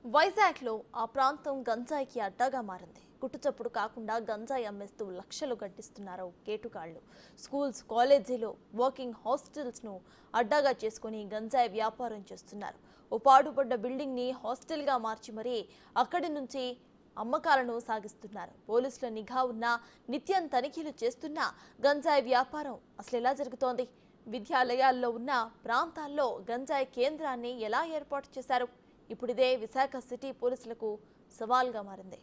వైజాగ్లో ఆ ప్రాంతం గంజాయికి అడ్డాగా మారింది గుట్టుచప్పుడు కాకుండా గంజాయి అమ్మేస్తూ లక్షలు గట్టిస్తున్నారు కేటుగాళ్లు స్కూల్స్ కాలేజీలు వర్కింగ్ హాస్టల్స్ను అడ్డాగా చేసుకుని గంజాయి వ్యాపారం చేస్తున్నారు ఓ పాడుపడ్డ బిల్డింగ్ని హాస్టల్గా మార్చి మరీ అక్కడి నుంచి అమ్మకాలను సాగిస్తున్నారు పోలీసుల నిఘా ఉన్న నిత్యం తనిఖీలు చేస్తున్నా గంజాయి వ్యాపారం అసలు ఎలా జరుగుతోంది విద్యాలయాల్లో ఉన్న ప్రాంతాల్లో గంజాయి కేంద్రాన్ని ఎలా ఏర్పాటు చేశారు ఇప్పుడు ఇదే విశాఖ సిటీ పోలీసులకు సవాల్గా మారింది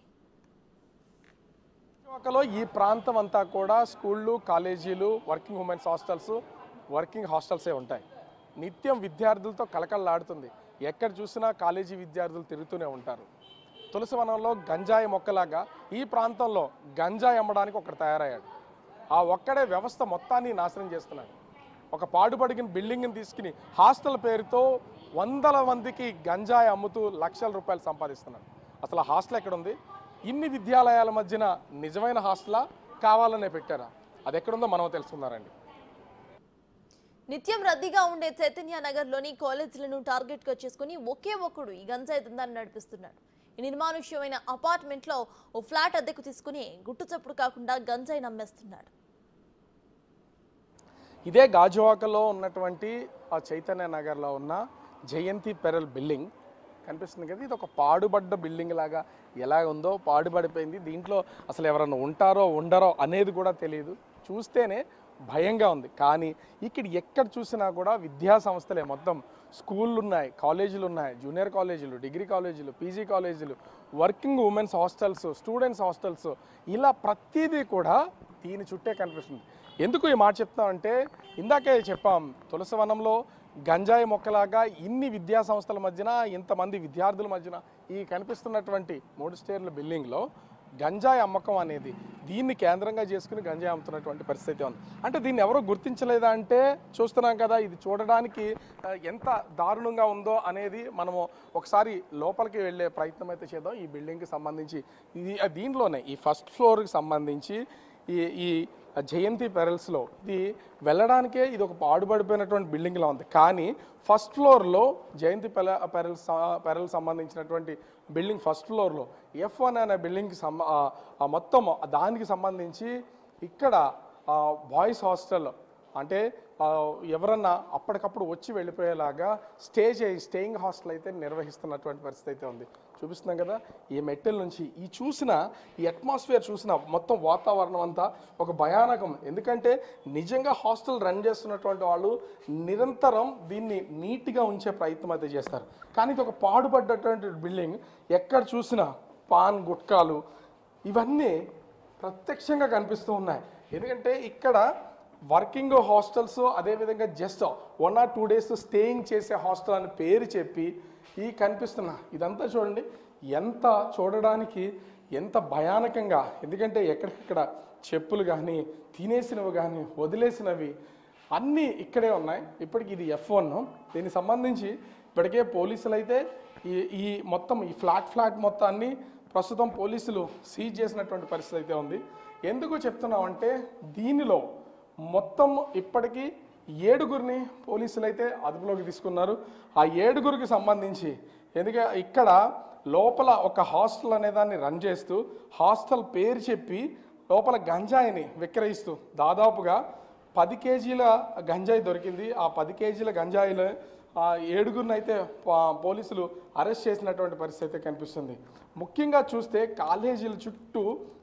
విశాఖలో ఈ ప్రాంతం అంతా కూడా స్కూళ్ళు కాలేజీలు వర్కింగ్ ఉమెన్స్ హాస్టల్స్ వర్కింగ్ హాస్టల్సే ఉంటాయి నిత్యం విద్యార్థులతో కలకలలాడుతుంది ఎక్కడ చూసినా కాలేజీ విద్యార్థులు తిరుగుతూనే ఉంటారు తులసివనంలో గంజాయి మొక్కలాగా ఈ ప్రాంతంలో గంజాయి అమ్మడానికి ఒకడు తయారయ్యాడు ఆ ఒక్కడే వ్యవస్థ మొత్తాన్ని నాశనం చేస్తున్నాడు ఒక పాడుపడిగిన బిల్డింగ్ని తీసుకుని హాస్టల్ పేరుతో వందల మందికి గంజాయి అమ్ముతూ లక్షల రూపాయలు సంపాదిస్తున్నాడు అసలు ఆ హాస్టల్ ఎక్కడ ఉంది ఇన్ని విద్యాలయాల మధ్యన నిజమైన హాస్టలా కావాలనే పెట్టారా అది ఎక్కడుందో మనం తెలుసుకుందారండి నిత్యం రద్దీగా ఉండే చైతన్య నగర్లోని కాలేజీలను టార్గెట్గా చేసుకుని ఒకే ఒక్కడు ఈ గంజాయి దందాన్ని నడిపిస్తున్నాడు ఈ నిర్మానుష్యమైన అపార్ట్మెంట్లో ఓ ఫ్లాట్ అద్దెకు తీసుకుని గుట్టుచప్పుడు కాకుండా గంజాయి నమ్మేస్తున్నాడు ఇదే గాజువాకలో ఉన్నటువంటి ఆ చైతన్య నగర్లో ఉన్న జయంతి పెరల్ బిల్డింగ్ కనిపిస్తుంది కదా ఇది ఒక పాడుబడ్డ బిల్డింగ్ లాగా ఎలా ఉందో పాడుపడిపోయింది దీంట్లో అసలు ఎవరన్నా ఉంటారో ఉండరో అనేది కూడా తెలియదు చూస్తేనే భయంగా ఉంది కానీ ఇక్కడ ఎక్కడ చూసినా కూడా విద్యా సంస్థలే మొత్తం స్కూళ్ళు ఉన్నాయి కాలేజీలు ఉన్నాయి జూనియర్ కాలేజీలు డిగ్రీ కాలేజీలు పీజీ కాలేజీలు working women's hostels students hostels ఇలా ప్రతిదీ కూడా దీని చుట్టే కనిపిస్తుంది ఎందుకు ఈ మాట చెప్తామంటే ఇందాకే చెప్పాం తులసివనంలో గంజాయి మొక్కలాగా ఇన్ని విద్యా సంస్థల మధ్యన ఇంతమంది విద్యార్థుల మధ్యన ఈ కనిపిస్తున్నటువంటి మూడు స్టేర్ల బిల్డింగ్లో గంజాయి అమ్మకం అనేది దీన్ని కేంద్రంగా చేసుకుని గంజాయి అమ్ముతున్నటువంటి పరిస్థితి ఉంది అంటే దీన్ని ఎవరో గుర్తించలేదా అంటే చూస్తున్నాం కదా ఇది చూడడానికి ఆ, ఎంత దారుణంగా ఉందో అనేది మనము ఒకసారి లోపలికి వెళ్ళే ప్రయత్నం అయితే చేద్దాం ఈ బిల్డింగ్కి సంబంధించి ఇది ఆ, దీంట్లోనే ఈ ఫస్ట్ ఫ్లోర్కి సంబంధించి ఈ ఈ జయంతి పెరల్స్లో ఇది వెళ్ళడానికే ఇది ఒక పాడుపడిపోయినటువంటి బిల్డింగ్లా ఉంది కానీ ఫస్ట్ ఫ్లోర్లో జయంతి పెల పెరల్స్ పెరల్ సంబంధించినటువంటి బిల్డింగ్ ఫస్ట్ ఫ్లోర్లో ఎఫ్ వన్ అనే బిల్డింగ్కి సంబ ఆ, ఆ మొత్తం దానికి సంబంధించి ఇక్కడ బాయ్స్ హాస్టల్ అంటే ఆ, ఎవరన్నా అప్పటికప్పుడు వచ్చి వెళ్ళిపోయేలాగా స్టే చేయి స్టేయింగ్ హాస్టల్ అయితే నిర్వహిస్తున్నటువంటి పరిస్థితి అయితే ఉంది చూపిస్తున్నాం కదా ఈ మెట్టెల నుంచి ఈ చూసిన ఈ అట్మాస్ఫియర్ చూసిన మొత్తం వాతావరణం అంతా ఒక భయానకం ఎందుకంటే నిజంగా హాస్టల్ రన్ చేస్తున్నటువంటి వాళ్ళు నిరంతరం దీన్ని నీట్గా ఉంచే ప్రయత్నం అయితే చేస్తారు కానీ ఇది ఒక పాడుపడ్డటువంటి బిల్డింగ్ ఎక్కడ చూసినా పాన్ గుట్కాలు ఇవన్నీ ప్రత్యక్షంగా కనిపిస్తూ ఉన్నాయి ఎందుకంటే ఇక్కడ వర్కింగ్ హాస్టల్స్ అదేవిధంగా just one or two days staying చేసే హాస్టల్ అని పేరు చెప్పి ఈ కనిపిస్తున్న ఇదంతా చూడండి ఎంత చూడడానికి ఎంత భయానకంగా ఎందుకంటే ఎక్కడికక్కడ చెప్పులు కానీ తినేసినవి కానీ వదిలేసినవి అన్నీ ఇక్కడే ఉన్నాయి ఇప్పటికి ఇది ఎఫ్ వన్ దీనికి సంబంధించి ఇప్పటికే పోలీసులు అయితే ఈ ఈ మొత్తం ఈ ఫ్లాట్ ఫ్లాట్ మొత్తాన్ని ప్రస్తుతం పోలీసులు సీజ్ చేసినటువంటి పరిస్థితి అయితే ఉంది ఎందుకు చెప్తున్నామంటే దీనిలో మొత్తం ఇప్పటికీ ఏడుగురిని పోలీసులు అయితే అదుపులోకి తీసుకున్నారు ఆ ఏడుగురికి సంబంధించి ఎందుకంటే ఇక్కడ లోపల ఒక హాస్టల్ అనే దాన్ని రన్ చేస్తూ హాస్టల్ పేరు చెప్పి లోపల గంజాయిని విక్రయిస్తూ దాదాపుగా పది కేజీల గంజాయి దొరికింది ఆ పది కేజీల గంజాయిలో ఆ ఏడుగురిని అయితే పా- పోలీసులు అరెస్ట్ చేసినటువంటి పరిస్థితి అయితే కనిపిస్తుంది ముఖ్యంగా చూస్తే కాలేజీల చుట్టూ